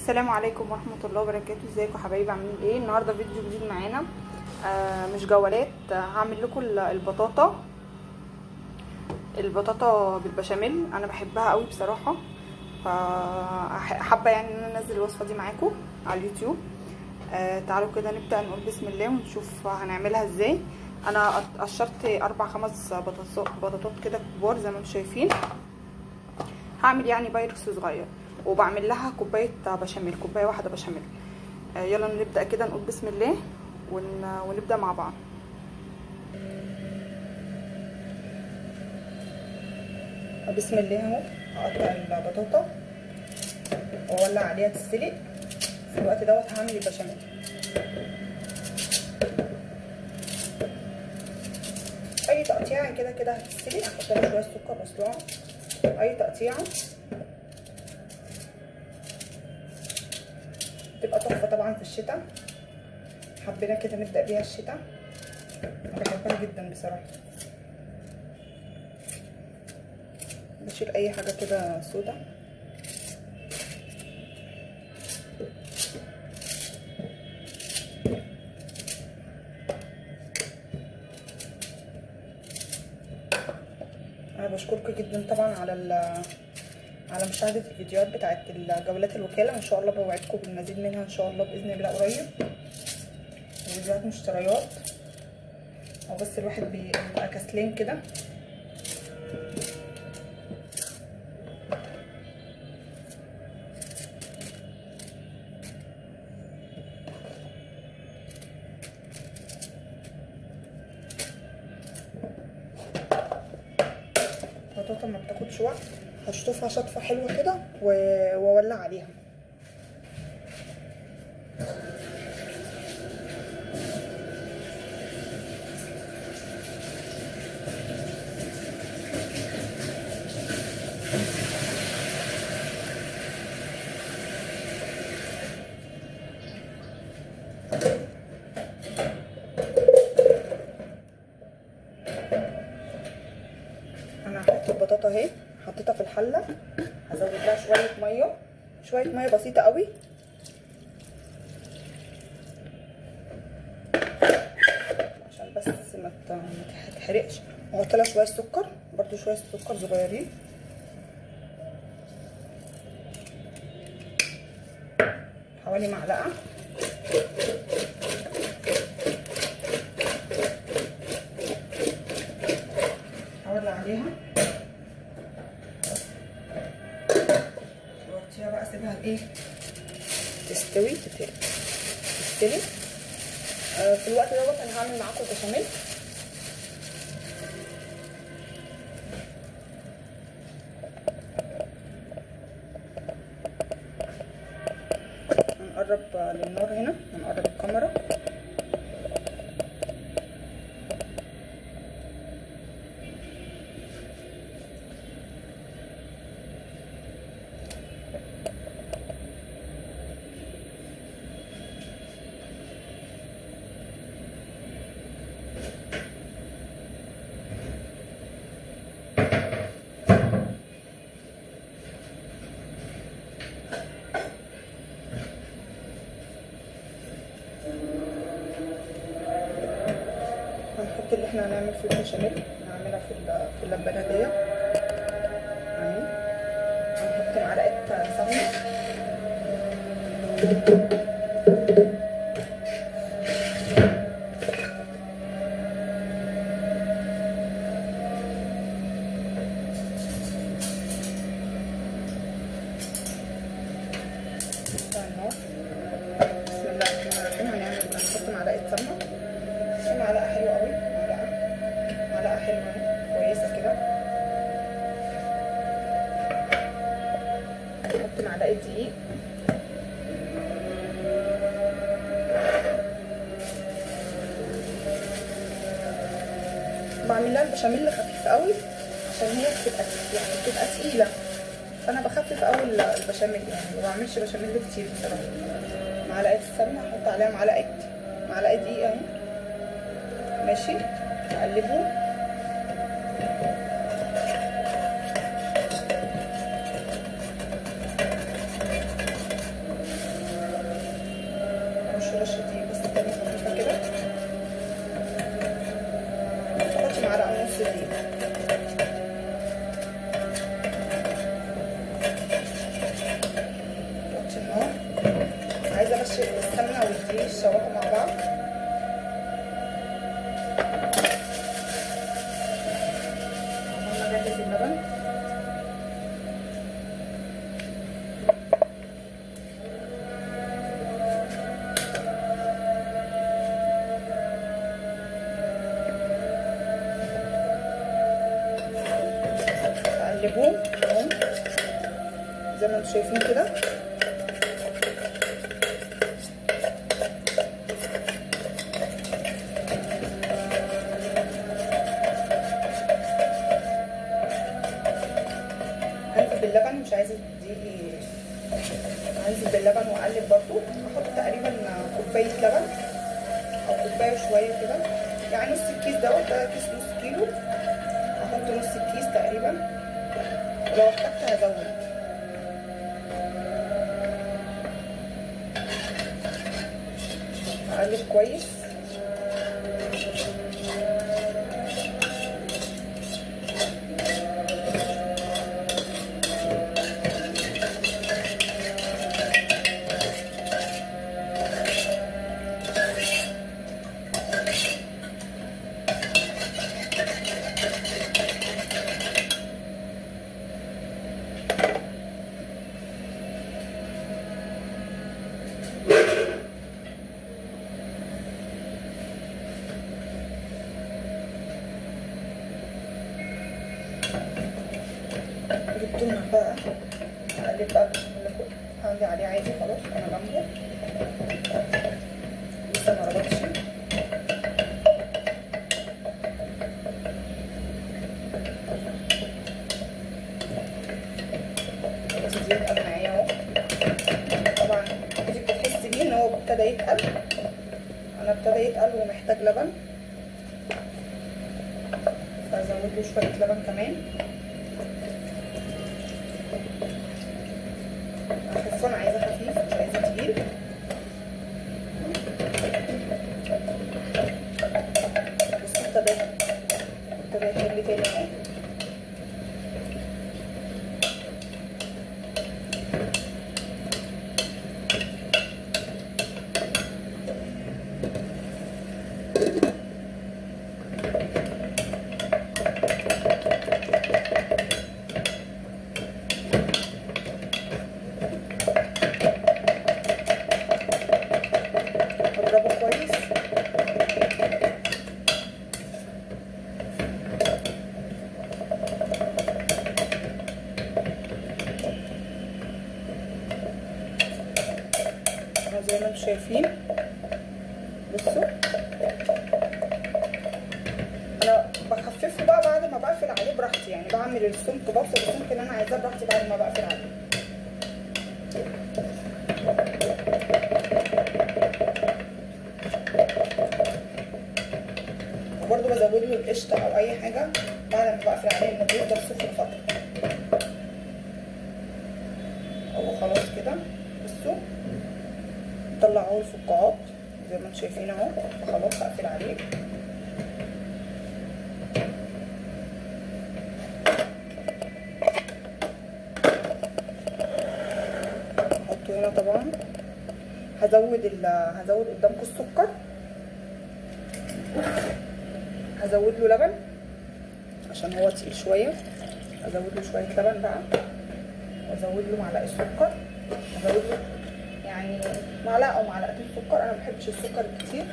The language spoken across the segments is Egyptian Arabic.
السلام عليكم ورحمه الله وبركاته ازيكم حبايبي عاملين ايه النهارده فيديو جديد معانا آه مش جولات آه هعمل لكم البطاطا البطاطا بالبشاميل انا بحبها قوي بصراحه فحابه يعني ان انا انزل الوصفه دي معاكم على اليوتيوب آه تعالوا كده نبدا نقول بسم الله ونشوف هنعملها ازاي انا قشرت اربع خمس بطاطات كده كبار زي ما انتم شايفين هعمل يعني بايركس صغير وبعمل لها كوبايه بشاميل كوبايه واحده بشاميل آه يلا نبدا كده نقول بسم الله ون... ونبدا مع بعض بسم الله اهو هقطع البطاطا واولع عليها تتسلق في الوقت دوت هعمل البشاميل اي تقطيعه كده كده هتتسلق هحط لها شويه سكر مسلوقه اي تقطيعه تبقى تحفه طبعا في الشتاء حبينا كده نبدا بيها الشتاء انا بحبها جدا بصراحه بشيل اي حاجه كده سودا انا بشكركم جدا طبعا على على مشاهده الفيديوهات بتاعت جولات الوكاله ان شاء الله بوعدكم بالمزيد منها ان شاء الله باذن الله قريب فيديوهات مشتريات او بس الواحد بيبقى كسلان كده البطاطا ما بتاخدش وقت هشطفها شطفه حلوه كده واولع عليها انا هحط البطاطا اهي حطيتها في الحله هزود لها شويه ميه شويه ميه بسيطه قوي عشان بس ما تتحرقش واحط لها شويه سكر برده شويه سكر صغيرين حوالي معلقه اولع عليها واغطيها بقى اسيبها ايه تستوي تستوي آه في الوقت دوت انا هعمل معاكم بشاميل هنقرب للنار هنا هنقرب الكاميرا هنحط اللي احنا هنعمل فيه البشاميل هنعملها في في اللبانه دي اهي هنحط معلقه سمنه بسم الله الرحمن الرحيم هنعمل هنحط معلقه سمنه معلقه حلوه قوي معلقه معلقه حلوه كويسه كده نحط معلقه دقيق بعمل لها البشاميل خفيف قوي عشان هي بتبقى يعني بتبقى تقيله فانا بخفف قوي البشاميل يعني ما بعملش بشاميل كتير بصراحه معلقه السمنه احط عليها معلقه معلقه دقيق اهي ماشي نقلبه النار عايزه بس السمنه والدقيق يتشوحوا مع بعض عمالة اجهز اللبن اقلبهم اهو زي ما انتم شايفين كده هنزل باللبن مش عايزه تديلي هنزل باللبن واقلب برضو هحط تقريبا كوبايه لبن او كوبايه شويه كده يعني نص الكيس دوت ده كيس نص كيلو هحط نص الكيس تقريبا ولو احتجت هزود اقلب كويس جبتهم بقى اقلب بقى هاجي عليه عادي خلاص انا جنبه لسه ما ربطش ابتدي يتقل معايا اهو طبعا انت بتحسي بيه ان هو ابتدى يتقل انا ابتدى يتقل ومحتاج لبن فازود له شويه لبن كمان خفيف انا عايزه خفيف مش عايزه تقيل بس ابتدى ابتدى يحل تاني اهو اضربه كويس اهو زي ما انتم شايفين بصوا انا بخففه بقى بعد ما بقفل عليه براحتي يعني بعمل السمك بوصل السمك اللي انا عايزاه براحتي بعد ما بقفل عليه وبرده بزود له القشطه او اي حاجه بعد ما بقفل عليه انه بيفضل سخن فتره هو خلاص كده بصوا طلعوه الفقاعات زي ما انتم شايفين اهو فخلاص هقفل عليه احطه هنا طبعا هزود ال هزود قدامكم السكر هزود له لبن عشان هو تقيل شويه ازود له شويه لبن بقى وازود له معلقه سكر ازود له يعني معلقه او معلقتين سكر انا ما بحبش السكر كتير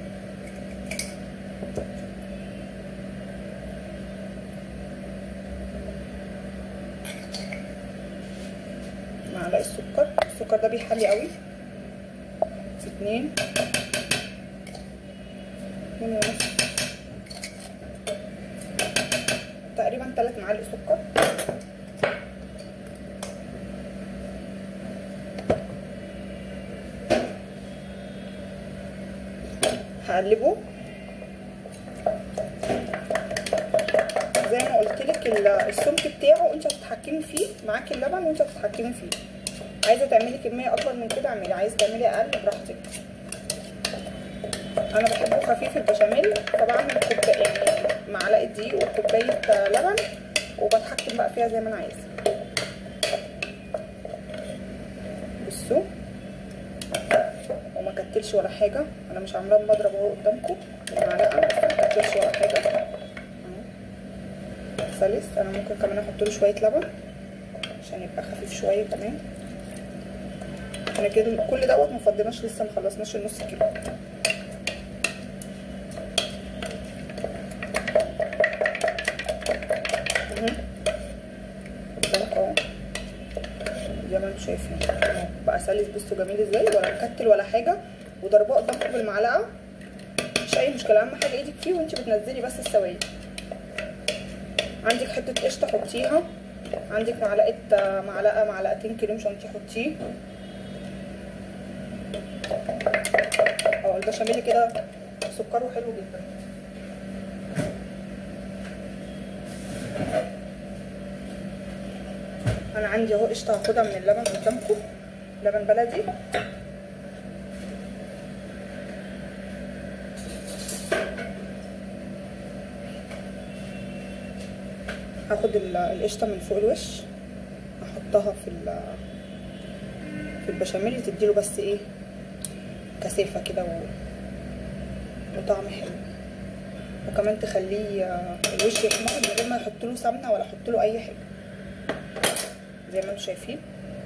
معلقه سكر السكر ده بيحلي قوي في اتنين اتنين ونص تقريبا تلات معالق سكر هقلبه زي ما قلت لك السمك بتاعه انت هتتحكمي فيه معاكي اللبن وانت هتتحكمي فيه عايزه تعملي كميه اكبر من كده اعملي عايزه تعملي اقل براحتك انا بحبه خفيف البشاميل فبعمل كوبايه يعني معلقه دقيق وكوبايه لبن وبتحكم بقى فيها زي ما انا عايزه بصوا وما كتلش ولا حاجه انا مش عاملاه بضرب اهو قدامكم بالمعلقه بس ما كتلش ولا حاجه اهو سلس انا ممكن كمان احط له شويه لبن عشان يبقى خفيف شويه كمان احنا كده كل دوت ما فضيناش لسه ما خلصناش النص كيلو قدامك اهو زي ما انتم شايفين اهو بقى سلس بصوا جميل ازاي ولا مكتل ولا حاجه وضرباه قدامكم بالمعلقه مش اي مشكله اهم حاجه ايدك فيه وانت بتنزلي بس السوائل عندك حته قشطه حطيها عندك معلقه معلقه معلقتين كريم شانتيه حطيه اه البشاميل كده سكره حلو جدا انا عندي اهو قشطه هاخدها من اللبن قدامكم لبن بلدي هاخد القشطه من فوق الوش احطها في في البشاميل تديله بس ايه كثافه كده و... وطعم حلو وكمان تخليه الوش يحمر من غير ما يحط له سمنه ولا احط له اي حاجه زي ما انتم شايفين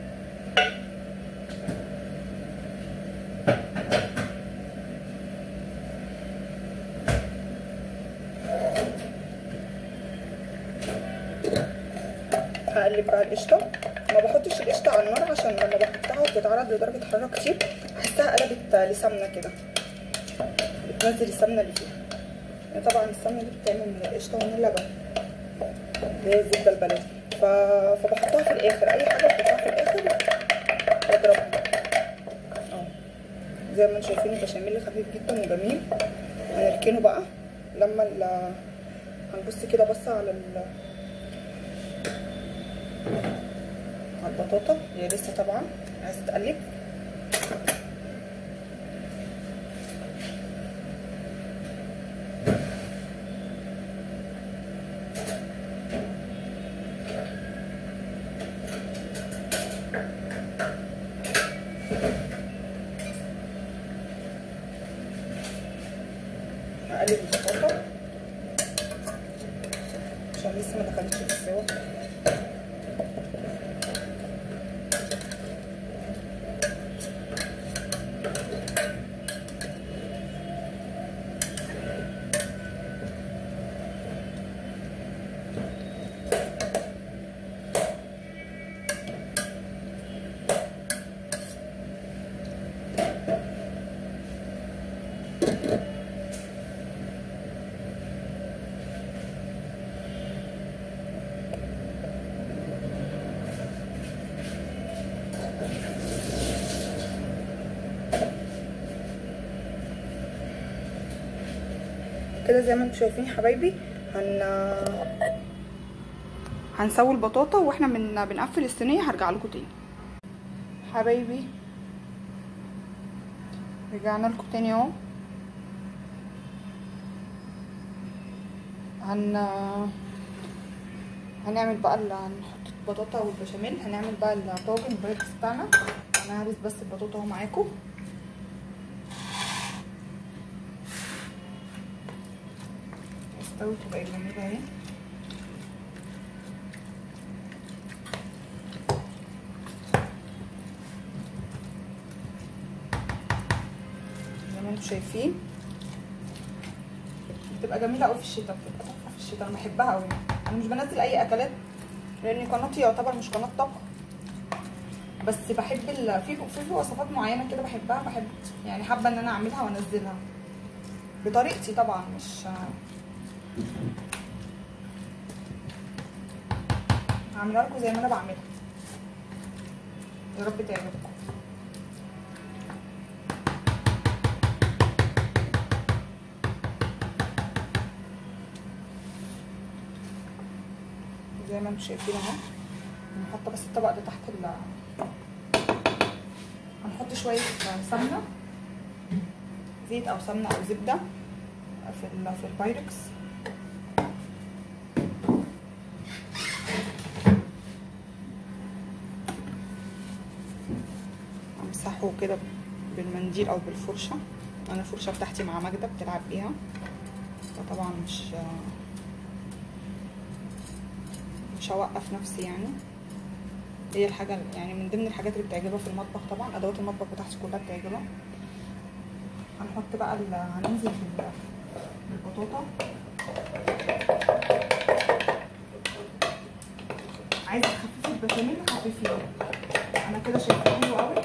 هقلب بقى القشطه ما بحطش القشطه على النار عشان لما بحطها وبتتعرض لدرجه حراره كتير احسها قلبت لسمنه كده بتنزل السمنه اللي فيها يعني طبعا السمنه دي بتتعمل من القشطه ومن اللبن اللي هي الزبده البلدي ف... فبحطها في الاخر اي حاجه بحطها في الاخر واضربها اه زي ما انتم شايفين البشاميل خفيف جدا وجميل هنركنه بقى لما ال... هنبص كده بص على ال... على البطاطا هي لسه طبعا عايزه تقلب هقلب البطاطا عشان لسه ما دخلتش في السوا كده زي ما انتم شايفين يا حبايبي هن هنسوي البطاطا واحنا من بنقفل الصينيه هرجع لكم تاني حبايبي رجعنا لكم تاني اهو هن هنعمل بقى ال... هنحط البطاطا والبشاميل هنعمل بقى الطاجن البايركس بتاعنا انا هرس بس البطاطا اهو معاكم استوت وبقت جميله اهي زي ما انتم شايفين بتبقى جميله قوي في الشتاء بتبقى تحفه في الشتاء انا بحبها قوي انا مش بنزل اي اكلات لان قناتي يعتبر مش قناه طبخ بس بحب ال... في في وصفات معينه كده بحبها بحب يعني حابه ان انا اعملها وانزلها بطريقتي طبعا مش هعملها لكم زي ما انا بعملها يا رب تعجبكم زي ما انتم شايفين اهو هنحط بس الطبق ده تحت ال هنحط شويه سمنه زيت او سمنه او زبده في ال في البايركس امسحه كده بالمنديل او بالفرشه انا الفرشه بتاعتي مع ماجده بتلعب بيها فطبعا مش مش هوقف نفسي يعني هي الحاجه يعني من ضمن الحاجات اللي بتعجبها في المطبخ طبعا ادوات المطبخ بتاعتي كلها بتعجبها هنحط بقى هننزل بالبطاطا عايزه تخففي البشاميل خففيه انا كده شايفاه حلو قوي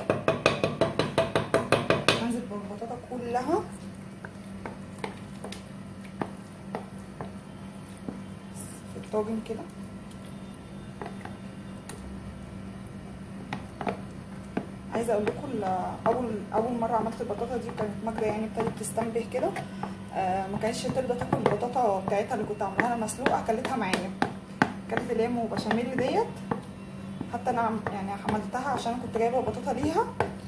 هنزل بالبطاطا كلها في الطاجن كده عايزه اقول لكم اول اول مره عملت البطاطا دي كانت ماجده يعني ابتدت تستنبه كده آه ما كانتش ترضى تاكل البطاطا بتاعتها اللي كنت عاملاها مسلوقه اكلتها معايا كانت بلام وبشاميل ديت حتى انا يعني عملتها عشان كنت جايبه بطاطا ليها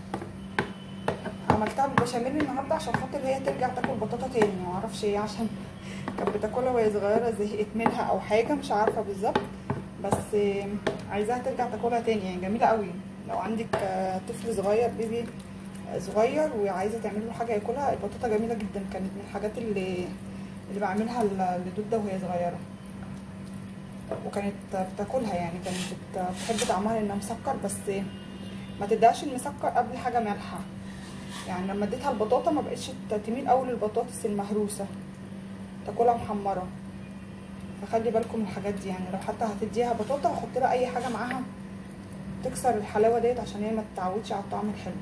عملتها بالبشاميل النهارده عشان خاطر هي ترجع تاكل بطاطا تاني ما اعرفش ايه عشان كانت بتاكلها وهي صغيره زهقت منها او حاجه مش عارفه بالظبط بس عايزاها ترجع تاكلها تاني يعني جميله قوي لو عندك طفل صغير بيبي صغير وعايزه تعمل له حاجه ياكلها البطاطا جميله جدا كانت من الحاجات اللي اللي بعملها لدوده وهي صغيره وكانت بتاكلها يعني كانت بتحب طعمها لانها مسكر بس ما تديهاش المسكر قبل حاجه مالحه يعني لما اديتها البطاطا ما بقتش تميل قوي للبطاطس المهروسه تاكلها محمره فخلي بالكم من الحاجات دي يعني لو حتى هتديها بطاطا هحط لها اي حاجه معاها تكسر الحلاوه ديت عشان هي ما تتعودش على الطعم الحلو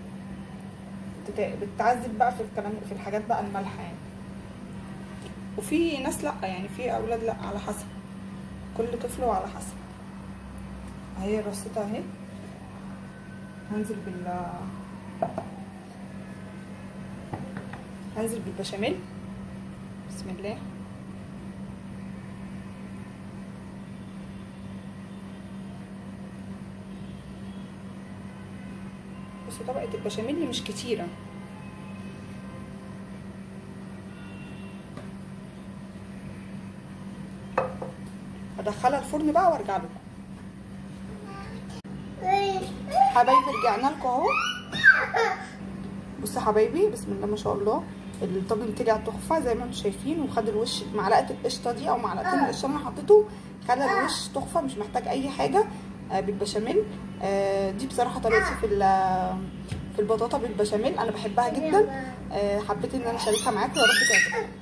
بتعذب بقى في الكلام في الحاجات بقى المالحه يعني وفي ناس لا يعني في اولاد لا على حسب كل طفل وعلى حسب اهي رصتها اهي هنزل بال هنزل بالبشاميل بسم الله بصوا طبقة البشاميل مش كتيرة هدخلها الفرن بقى وارجع لكم حبايبي رجعنا لكم اهو بصوا حبايبي بسم الله ما شاء الله الطاجن طلع تحفه زي ما انتم شايفين وخد الوش معلقه القشطه دي او معلقتين القشطه اللي انا حطيته خلى الوش تحفه مش محتاج اي حاجه بالبشاميل دي بصراحه طريقتي في في البطاطا بالبشاميل انا بحبها جدا حبيت ان انا اشاركها معاكم يا رب تعجبكم